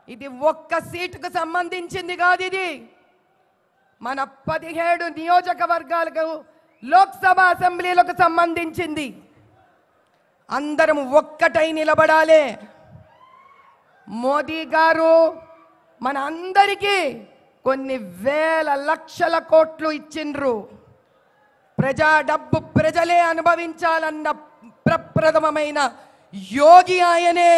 ఇది ఒక్క సీటుకు సంబంధించింది కాదు ఇది మన పదిహేడు నియోజకవర్గాలకు లోక్సభ అసెంబ్లీలకు సంబంధించింది అందరం ఒక్కటై నిలబడాలి మోదీ గారు మన అందరికీ కొన్ని వేల లక్షల కోట్లు ఇచ్చిండ్రు ప్రజా డబ్బు ప్రజలే అనుభవించాలన్న ప్రప్రథమమైన యోగి ఆయనే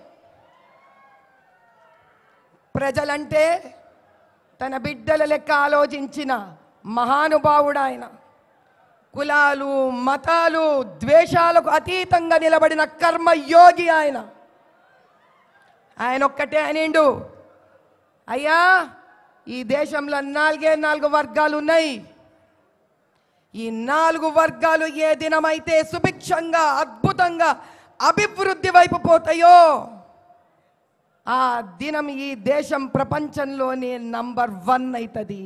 ప్రజలంటే తన బిడ్డల లెక్క ఆలోచించిన మహానుభావుడు ఆయన కులాలు మతాలు ద్వేషాలకు అతీతంగా నిలబడిన కర్మయోగి ఆయన ఆయన ఒక్కటే అనిండు అయ్యా ఈ దేశంలో నాలుగే నాలుగు వర్గాలు ఉన్నాయి ఈ నాలుగు వర్గాలు ఏ దినమైతే సుభిక్షంగా అద్భుతంగా అభివృద్ధి వైపు పోతాయో ఆ దినం ఈ దేశం ప్రపంచంలోనే నంబర్ వన్ అవుతుంది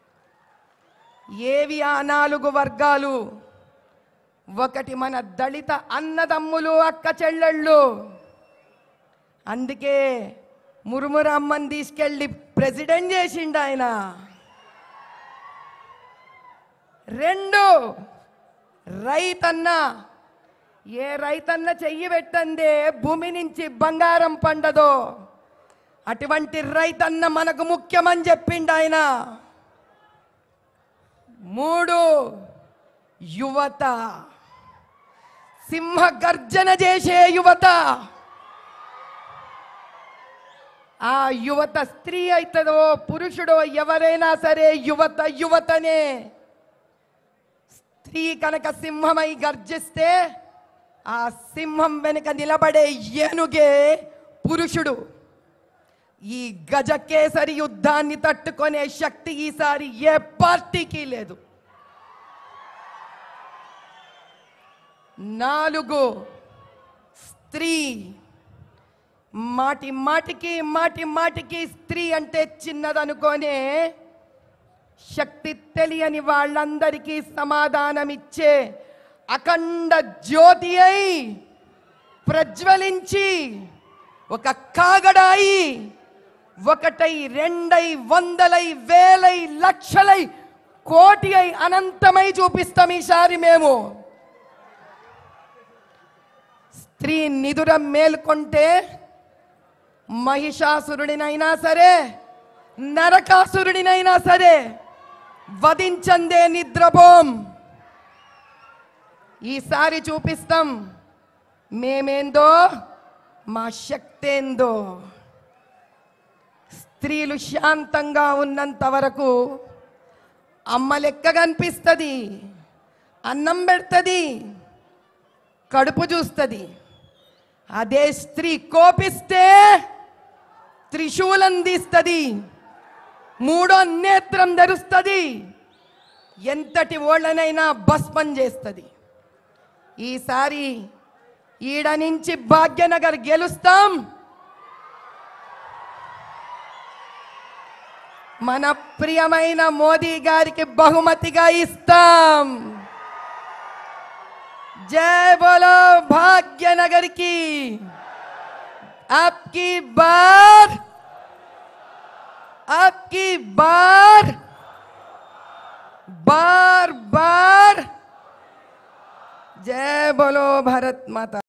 ఏవి ఆ నాలుగు వర్గాలు ఒకటి మన దళిత అన్నదమ్ములు అక్క చెల్లెళ్ళు అందుకే మురుమురు అమ్మని తీసుకెళ్ళి ప్రెసిడెంట్ చేసిండు ఆయన రెండు రైతన్న ఏ రైతన్న చెయ్యి పెట్టందే భూమి నుంచి బంగారం పండదో అటువంటి రైతన్న మనకు ముఖ్యమని చెప్పిండు ఆయన మూడు యువత సింహ గర్జన చేసే యువత ఆ యువత స్త్రీ అవుతుందో పురుషుడో ఎవరైనా సరే యువత యువతనే స్త్రీ కనుక సింహమై గర్జిస్తే ఆ సింహం వెనుక నిలబడే ఏనుగే పురుషుడు ఈ గజకేసరి యుద్ధాన్ని తట్టుకునే శక్తి ఈసారి ఏ పార్టీకి లేదు నాలుగు స్త్రీ మాటి మాటికి మాటి మాటికి స్త్రీ అంటే చిన్నదనుకోనే శక్తి తెలియని వాళ్ళందరికీ సమాధానమిచ్చే అఖండ జ్యోతి అయి ప్రజ్వలించి ఒక కాగడాయి ఒకటై రెండై వందలై వేలై లక్షలై కోటి అయి అనంతమై చూపిస్తాం ఈసారి మేము స్త్రీ నిదుర మేల్కొంటే మహిషాసురుడినైనా సరే నరకాసురుడినైనా సరే వధించందే నిద్రపోం ఈసారి చూపిస్తాం మేమేందో మా శక్తేందో స్త్రీలు శాంతంగా ఉన్నంత వరకు అమ్మ లెక్క కనిపిస్తుంది అన్నం పెడుతుంది కడుపు చూస్తుంది అదే స్త్రీ కోపిస్తే త్రిశూలం తీస్తుంది మూడో నేత్రం ధరుస్తుంది ఎంతటి ఓళ్ళనైనా భస్మం చేస్తుంది ఈసారి ఈడ నుంచి భాగ్యనగర్ గెలుస్తాం మన ప్రియమైన మోదీ గారికి బహుమతిగా ఇస్తాం जय बोलो भाग्यनगर की आपकी बार आपकी बार बार बार जय बोलो भारत माता